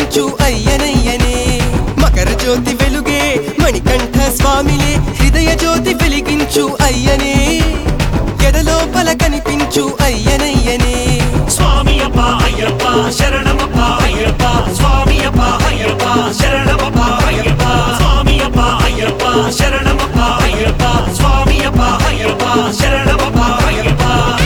వెలిగించు అయ్యనయ్యనే మకర జ్యోతి వెలుగే మణికంఠ స్వామిలే హృదయ జ్యోతి వెలిగించు అయ్యనే ఎదలోపల కనిపించు అయ్యనయ్యనే స్వామియప్ప అయ్యప్ప శరణమప్ప అయ్యప్ప స్వామియప్ప అయ్యప్ప శరణమప్ప అయ్యప్ప స్వామియప్ప అయ్యప్ప శరణమప్ప అయ్యప్ప స్వామియప్ప అయ్యప్ప శరణమప్ప అయ్యప్ప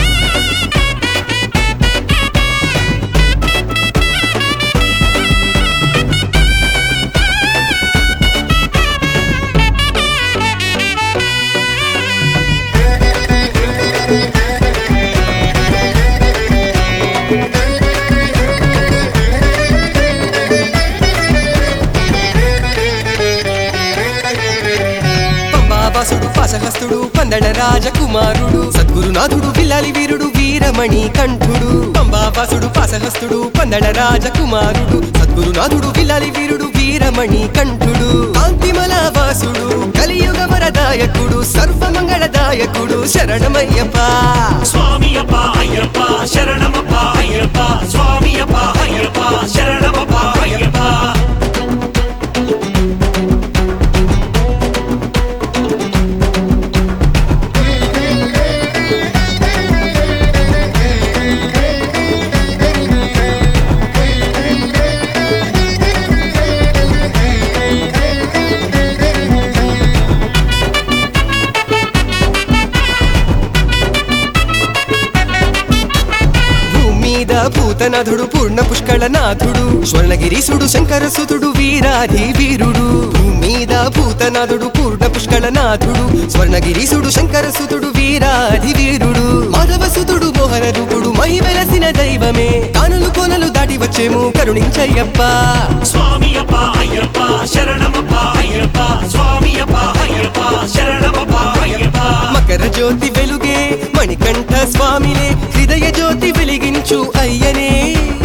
పంబావాసుడు పాశహస్తుడు పందడ రాజకుమారుడు సద్గురునాథుడు విల్లాలి వీరుడు వీరమణి కంఠుడు పంబావాసుడు పాశహస్తుడు పందడ రాజకుమారుడు సద్గురునాథుడు విల్లాలి వీరుడు వీరమణి కంఠుడు కాంతిమల వాసుడు కలియుగ వరదాయకుడు సర్వమంగళదాయకుడు శరణమయ్యప్ప స్వామియప్ప అయ్యప్ప శరణమప్ప అయ్యప్ప స్వామియప్ప అయ్యప్ప శరణమప్ప అయ్యప్ప భూమీద భూతనాథుడు పూర్ణ పుష్కళనాథుడు స్వర్ణగిరీసుడు శంకరసుతుడు వీరాధి వీరుడు భూమీద భూతనాథుడు పూర్ణ పుష్కళనాథుడు స్వర్ణగిరీసుడు శంకరసుతుడు వీరాధి వీరుడు మాధవసుతుడు మోహన రూపుడు మై వెలసిన దైవమే కానులు కోనలు దాటి వచ్చేము కరుణించయ్యప్ప స్వామియప్ప అయ్యప్ప శరణమప్ప అయ్యప్ప స్వామియప్ప అయ్యప్ప శరణమప్ప అయ్యప్ప మకర జ్యోతి వెలుగే మణికంఠ స్వామిలే హృదయ జ్యోతి వెలిగించు అయ్యనే